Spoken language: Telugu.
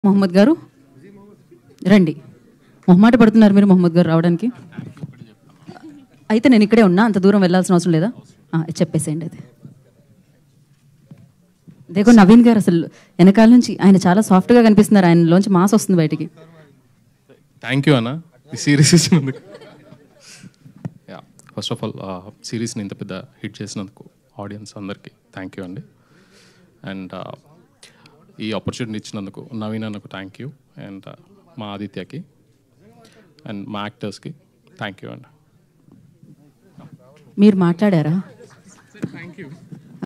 మొహమ్మద్ గారు రండి మొహమాట పడుతున్నారు మీరు మొహమ్మద్ గారు రావడానికి అయితే నేను ఇక్కడే ఉన్నా అంత దూరం వెళ్ళాల్సిన అవసరం లేదా ఆ, చెప్పేసేయండి అది దేకో నవీన్ గారు అసలు వెనకాల నుంచి ఆయన చాలా సాఫ్ట్గా కనిపిస్తున్నారు ఆయనలోంచి మాస్ వస్తుంది బయటికి థ్యాంక్ యూ అన్న ఈ సిరీస్ ఇచ్చినందుకు యా ఫస్ట్ ఆఫ్ ఆల్ సిరీస్ని ఇంత పెద్ద హిట్ చేసినందుకు ఆడియన్స్ అందరికీ థ్యాంక్ యూ అండి అండ్ ఈ ఆపర్చునిటీ ఇచ్చినందుకు నవీన్ అన్నకు థ్యాంక్ యూ అండ్ మా ఆదిత్యకి అండ్ మా యాక్టర్స్కి థ్యాంక్ యూ అండి మీరు మాట్లాడారా థ్యాంక్ యూ